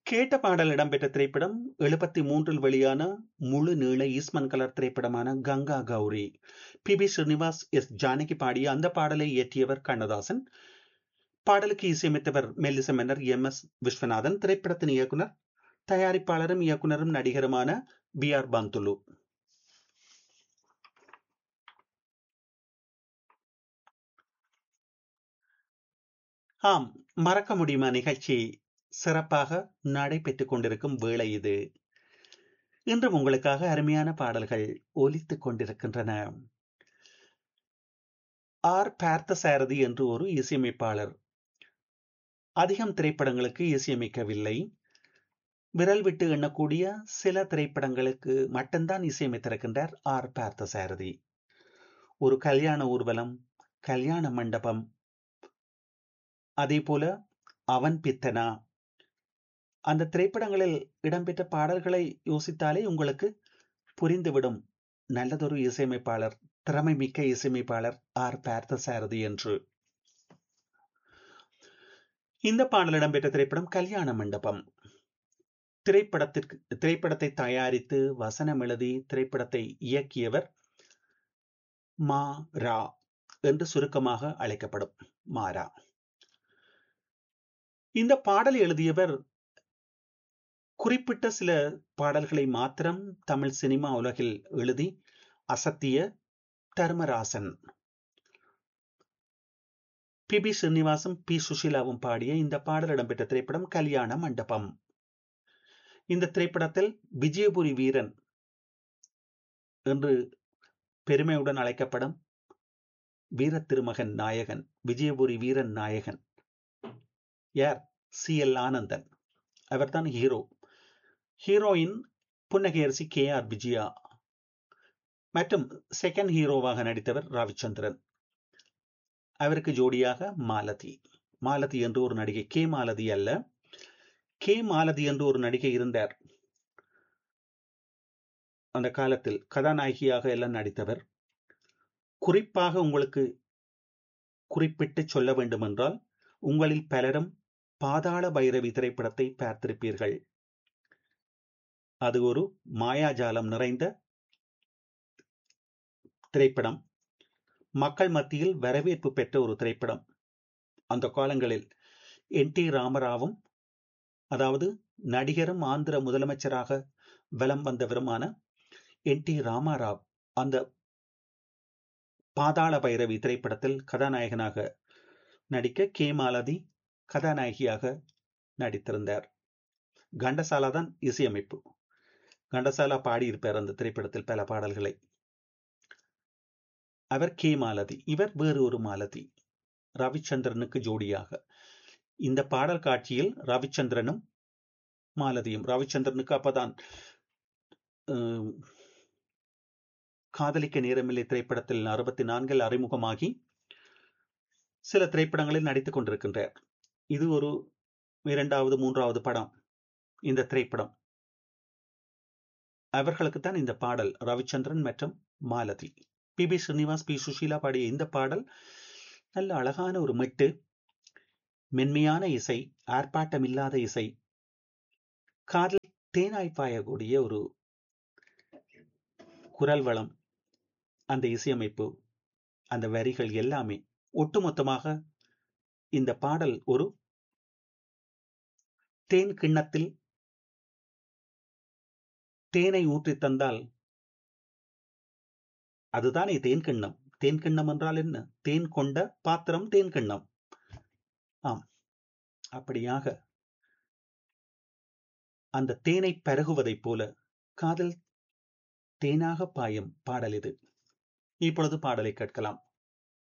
கேட்ட பாடல் இடம்பெற்ற திரைப்படம் எழுபத்தி மூன்றில் வெளியான முழு நீள ஈஸ்மன் கலர் திரைப்படமான Ganga Gowri P B Srinivas S Janaki பாடிய அந்த பாடலை இயற்றியவர் கண்ணதாசன் பாடலுக்கு இசையமைத்தவர் மெல்லிச மன்னர் எம் எஸ் விஸ்வநாதன் திரைப்படத்தின் இயக்குனர் தயாரிப்பாளரும் இயக்குனரும் நடிகருமான பி ஆர் பந்துலு ஆம் மறக்க முடியுமா நிகழ்ச்சி சிறப்பாக நடைபெற்றுக் கொண்டிருக்கும் வேளை இது இன்றும் உங்களுக்காக அருமையான பாடல்கள் ஒலித்துக் கொண்டிருக்கின்றன ஆர் பார்த்த சாரதி என்று ஒரு இசையமைப்பாளர் அதிகம் திரைப்படங்களுக்கு இசையமைக்கவில்லை விரல் விட்டு எண்ணக்கூடிய சில திரைப்படங்களுக்கு மட்டும்தான் இசையமைத்திருக்கின்றார் ஆர் பார்த்த சாரதி ஒரு கல்யாண ஊர்வலம் கல்யாண மண்டபம் அதே போல அவன் பித்தனா அந்த திரைப்படங்களில் இடம்பெற்ற பாடல்களை யோசித்தாலே உங்களுக்கு புரிந்துவிடும் நல்லதொரு இசையமைப்பாளர் திறமை மிக்க இசையமைப்பாளர் ஆர் பார்த்த சாரதி என்று இந்த பாடல் இடம்பெற்ற திரைப்படம் கல்யாண மண்டபம் திரைப்படத்திற்கு திரைப்படத்தை தயாரித்து வசனம் எழுதி திரைப்படத்தை இயக்கியவர் மா ரா என்று சுருக்கமாக அழைக்கப்படும் மாரா இந்த பாடல் எழுதியவர் குறிப்பிட்ட சில பாடல்களை மாத்திரம் தமிழ் சினிமா உலகில் எழுதி அசத்திய தர்மராசன் பி பி ஸ்ரீனிவாசும் பி சுஷீலாவும் பாடிய இந்த பாடல் இடம்பெற்ற திரைப்படம் கல்யாண மண்டபம் இந்த திரைப்படத்தில் விஜயபுரி வீரன் என்று பெருமையுடன் அழைக்கப்படும் வீர திருமகன் நாயகன் விஜயபுரி வீரன் நாயகன் யார் சி எல் ஆனந்தன் அவர்தான் ஹீரோ ஹீரோயின் புன்னகையரசி கே ஆர் விஜயா மற்றும் செகண்ட் ஹீரோவாக நடித்தவர் ரவிச்சந்திரன் அவருக்கு ஜோடியாக மாலதி மாலதி என்று ஒரு நடிகை கே மாலதி அல்ல கே மாலதி என்று ஒரு நடிகை இருந்தார் அந்த காலத்தில் கதாநாயகியாக எல்லாம் நடித்தவர் குறிப்பாக உங்களுக்கு குறிப்பிட்டு சொல்ல வேண்டும் என்றால் உங்களில் பலரும் பாதாள பைரவி திரைப்படத்தை பார்த்திருப்பீர்கள் அது ஒரு மாயாஜாலம் நிறைந்த திரைப்படம் மக்கள் மத்தியில் வரவேற்பு பெற்ற ஒரு திரைப்படம் அந்த காலங்களில் என் டி ராமராவும் அதாவது நடிகரும் ஆந்திர முதலமைச்சராக வலம் வந்தவருமான என் டி ராமாராவ் அந்த பாதாள பைரவி திரைப்படத்தில் கதாநாயகனாக நடிக்க கே மாலதி கதாநாயகியாக நடித்திருந்தார் கண்டசாலா தான் இசையமைப்பு கண்டசாலா பாடியிருப்பார் அந்த திரைப்படத்தில் பல பாடல்களை அவர் கே மாலதி இவர் வேறு ஒரு மாலதி ரவிச்சந்திரனுக்கு ஜோடியாக இந்த பாடல் காட்சியில் ரவிச்சந்திரனும் மாலதியும் ரவிச்சந்திரனுக்கு அப்பதான் காதலிக்க நேரமில்லை திரைப்படத்தில் அறுபத்தி நான்கில் அறிமுகமாகி சில திரைப்படங்களில் நடித்துக் கொண்டிருக்கின்றார் இது ஒரு இரண்டாவது மூன்றாவது படம் இந்த திரைப்படம் அவர்களுக்கு தான் இந்த பாடல் ரவிச்சந்திரன் மற்றும் Malathi P B Srinivas P Susheela பாடிய இந்த பாடல் நல்ல அழகான ஒரு மெட்டு மென்மையான இசை ஆர்ப்பாட்டம் இல்லாத இசை காதல் தேனாய் பாயக்கூடிய ஒரு குரல் வளம் அந்த இசையமைப்பு அந்த வரிகள் எல்லாமே ஒட்டுமொத்தமாக இந்த பாடல் ஒரு தேன் கிண்ணத்தில் தேனை ஊற்றி தந்தால் அதுதானே தேன் கிண்ணம் தேன் கிண்ணம் என்றால் என்ன தேன் கொண்ட பாத்திரம் தேன் கிண்ணம் ஆம் அப்படியாக அந்த தேனை பருகுவதைப் போல காதல் தேனாக பாயும் பாடல் இது இப்பொழுது பாடலை கேட்கலாம்